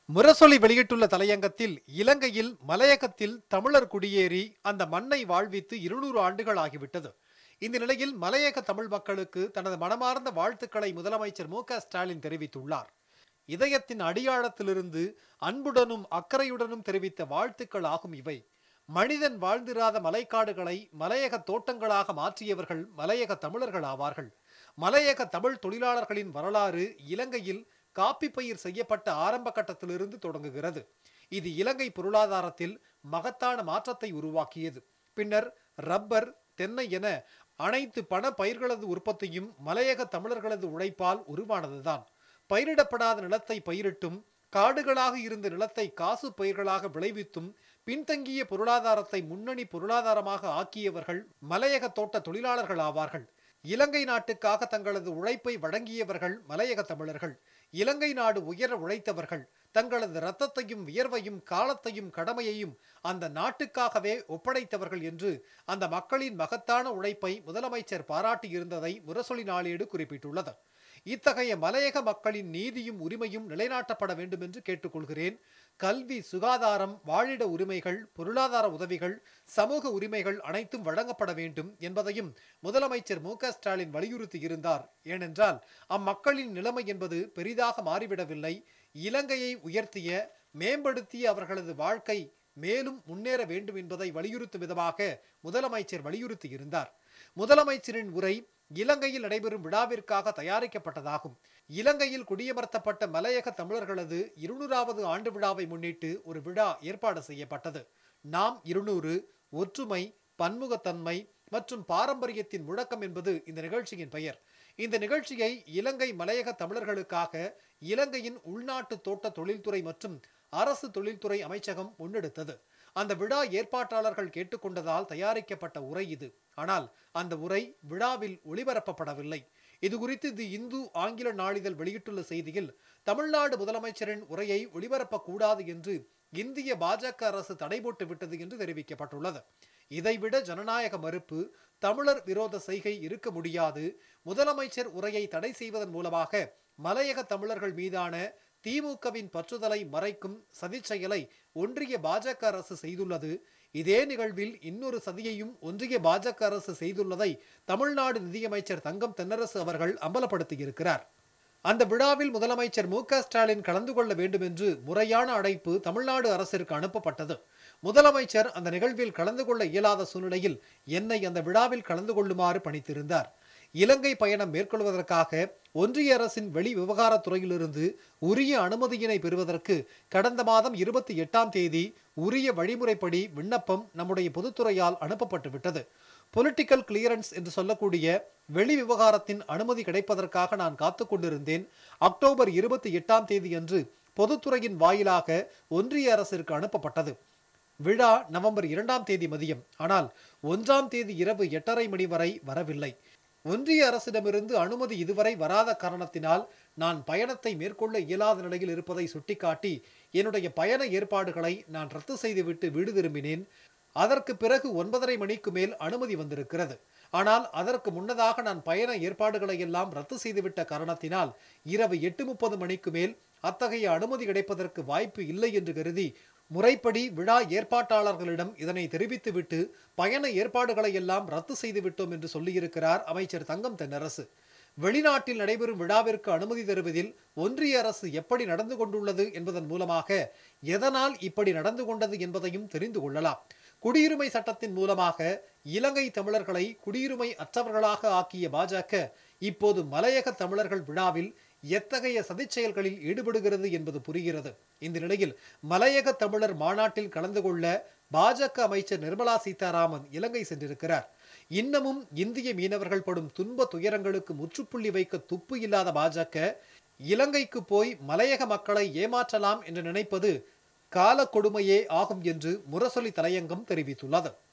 முரசொலி வெளியிட்டுள்ள தலையங்கத்தில் இலங்கையில் மலையகத்தில் தமிழர் குடியேறி அந்த மண்ணை வாழ்வித்து இருநூறு ஆண்டுகள் ஆகிவிட்டது இந்த நிலையில் மலையக தமிழ் மக்களுக்கு தனது மனமார்ந்த வாழ்த்துக்களை முதலமைச்சர் மு க ஸ்டாலின் தெரிவித்துள்ளார் இதயத்தின் அடியாழத்திலிருந்து அன்புடனும் அக்கறையுடனும் தெரிவித்த வாழ்த்துக்கள் ஆகும் இவை மனிதன் வாழ்ந்திராத மலைக்காடுகளை மலையக தோட்டங்களாக மாற்றியவர்கள் மலையக தமிழர்கள் ஆவார்கள் மலையக தமிழ் தொழிலாளர்களின் வரலாறு இலங்கையில் காப்பி பயிர் செய்யப்பட்ட ஆரம்ப கட்டத்திலிருந்து தொடங்குகிறது இது இலங்கை பொருளாதாரத்தில் மகத்தான மாற்றத்தை உருவாக்கியது பின்னர் ரப்பர் தென்னை என அனைத்து பண பயிர்களது உற்பத்தியும் மலையக தமிழர்களது உழைப்பால் உருவானதுதான் பயிரிடப்படாத நிலத்தை பயிரிட்டும் காடுகளாக இருந்த நிலத்தை காசு பயிர்களாக விளைவித்தும் பின்தங்கிய பொருளாதாரத்தை முன்னணி பொருளாதாரமாக ஆக்கியவர்கள் மலையக தோட்ட தொழிலாளர்கள் ஆவார்கள் இலங்கை நாட்டுக்காக தங்களது உழைப்பை வழங்கியவர்கள் மலையக தமிழர்கள் இலங்கை நாடு உயர உழைத்தவர்கள் தங்களது இரத்தத்தையும் வியர்வையும் காலத்தையும் கடமையையும் அந்த நாட்டுக்காகவே ஒப்படைத்தவர்கள் என்று அந்த மக்களின் மகத்தான உழைப்பை முதலமைச்சர் பாராட்டியிருந்ததை முரசொலி நாளேடு குறிப்பிட்டுள்ளது இத்தகைய மலையக மக்களின் நீதியும் உரிமையும் நிலைநாட்டப்பட வேண்டும் என்று கேட்டுக்கொள்கிறேன் கல்வி சுகாதாரம் வாழிட உரிமைகள் பொருளாதார உதவிகள் சமூக உரிமைகள் அனைத்தும் வழங்கப்பட வேண்டும் என்பதையும் முதலமைச்சர் மு க ஸ்டாலின் வலியுறுத்தி இருந்தார் ஏனென்றால் அம்மக்களின் நிலைமை என்பது பெரிதாக மாறிவிடவில்லை இலங்கையை உயர்த்திய மேம்படுத்திய அவர்களது வாழ்க்கை மேலும் முன்னேற வேண்டும் என்பதை வலியுறுத்தும் விதமாக முதலமைச்சர் வலியுறுத்தியிருந்தார் முதலமைச்சரின் உரை இலங்கையில் நடைபெறும் விழாவிற்காக தயாரிக்கப்பட்டதாகும் இலங்கையில் குடியமர்த்தப்பட்ட மலையக தமிழர்களது இருநூறாவது ஆண்டு விழாவை முன்னிட்டு ஒரு விழா ஏற்பாடு செய்யப்பட்டது நாம் இருநூறு ஒற்றுமை பன்முகத்தன்மை மற்றும் பாரம்பரியத்தின் முழக்கம் என்பது இந்த நிகழ்ச்சியின் பெயர் இந்த நிகழ்ச்சியை இலங்கை மலையக தமிழர்களுக்காக இலங்கையின் உள்நாட்டு தோட்ட தொழில்துறை மற்றும் அரசு தொழில்துறை அமைச்சகம் முன்னெடுத்தது அந்த விழா ஏற்பாட்டாளர்கள் கேட்டுக்கொண்டதால் தயாரிக்கப்பட்ட உரை இது ஆனால் அந்த உரை விழாவில் ஒளிபரப்பப்படவில்லை இது குறித்து தி இந்து ஆங்கில நாளிதழ் வெளியிட்டுள்ள செய்தியில் தமிழ்நாடு முதலமைச்சரின் உரையை ஒளிபரப்பக்கூடாது என்று இந்திய பாஜக அரசு தடை போட்டு விட்டது என்று தெரிவிக்கப்பட்டுள்ளது இதைவிட ஜனநாயக மறுப்பு தமிழர் விரோத செய்கை இருக்க முடியாது முதலமைச்சர் உரையை தடை செய்வதன் மூலமாக மலையக தமிழர்கள் மீதான திமுகவின் பற்றுதலை மறைக்கும் சதிச்செயலை ஒன்றிய பாஜக அரசு செய்துள்ளது இதே நிகழ்வில் இன்னொரு சதியையும் ஒன்றிய பாஜக அரசு செய்துள்ளதை தமிழ்நாடு நிதியமைச்சர் தங்கம் தென்னரசு அவர்கள் அம்பலப்படுத்தியிருக்கிறார் அந்த விழாவில் முதலமைச்சர் மு க ஸ்டாலின் கலந்து கொள்ள வேண்டும் என்று முறையான அழைப்பு தமிழ்நாடு அரசிற்கு அனுப்பப்பட்டது முதலமைச்சர் அந்த நிகழ்வில் கலந்து கொள்ள இயலாத சூழ்நிலையில் என்னை அந்த விழாவில் கலந்து கொள்ளுமாறு பணித்திருந்தார் இலங்கை பயணம் மேற்கொள்வதற்காக ஒன்றிய அரசின் வெளி விவகாரத்துறையிலிருந்து உரிய அனுமதியினை பெறுவதற்கு கடந்த மாதம் இருபத்தி எட்டாம் தேதி உரிய வழிமுறைப்படி விண்ணப்பம் நம்முடைய பொதுத்துறையால் அனுப்பப்பட்டு விட்டது பொலிட்டிக்கல் கிளியரன்ஸ் என்று சொல்லக்கூடிய வெளி விவகாரத்தின் அனுமதி கிடைப்பதற்காக நான் காத்து கொண்டிருந்தேன் அக்டோபர் இருபத்தி எட்டாம் தேதி அன்று பொதுத்துறையின் வாயிலாக ஒன்றிய அரசிற்கு அனுப்பப்பட்டது விழா நவம்பர் இரண்டாம் தேதி மதியம் ஆனால் ஒன்றாம் தேதி இரவு எட்டரை மணி வரை வரவில்லை ஒன்றிய அரசிடமிருந்து அனுமதி இதுவரை வராத காரணத்தினால் நான் பயணத்தை மேற்கொள்ள இயலாத நிலையில் இருப்பதை சுட்டிக்காட்டி என்னுடைய பயண ஏற்பாடுகளை நான் ரத்து செய்துவிட்டு வீடு திரும்பினேன் அதற்கு பிறகு ஒன்பதரை மணிக்கு மேல் அனுமதி வந்திருக்கிறது ஆனால் அதற்கு முன்னதாக நான் பயண ஏற்பாடுகளை எல்லாம் ரத்து செய்துவிட்ட காரணத்தினால் இரவு எட்டு முப்பது மணிக்கு மேல் அத்தகைய அனுமதி கிடைப்பதற்கு வாய்ப்பு இல்லை என்று கருதி முறைப்படி விழா ஏற்பாட்டாளர்களிடம் இதனை தெரிவித்துவிட்டு பயண ஏற்பாடுகளை எல்லாம் ரத்து செய்துவிட்டோம் என்று சொல்லியிருக்கிறார் அமைச்சர் தங்கம் தென்னரசு வெளிநாட்டில் நடைபெறும் விழாவிற்கு அனுமதி தருவதில் ஒன்றிய அரசு எப்படி நடந்து கொண்டுள்ளது என்பதன் மூலமாக எதனால் இப்படி நடந்து கொண்டது என்பதையும் தெரிந்து கொள்ளலாம் குடியுரிமை சட்டத்தின் மூலமாக இலங்கை தமிழர்களை குடியுரிமை அற்றவர்களாக ஆக்கிய பாஜக இப்போது மலையக தமிழர்கள் விழாவில் எத்தகைய சதிச்செயல்களில் ஈடுபடுகிறது என்பது புரிகிறது இந்த நிலையில் மலையக தமிழர் மாநாட்டில் கலந்து கொள்ள பாஜக அமைச்சர் நிர்மலா சீதாராமன் இலங்கை சென்றிருக்கிறார் இன்னமும் இந்திய மீனவர்கள் படும் துன்ப துயரங்களுக்கு முற்றுப்புள்ளி வைக்க துப்பு இல்லாத பாஜக இலங்கைக்கு போய் மலையக மக்களை ஏமாற்றலாம் என்று நினைப்பது கால கொடுமையே ஆகும் என்று முரசொலி தலையங்கம் தெரிவித்துள்ளது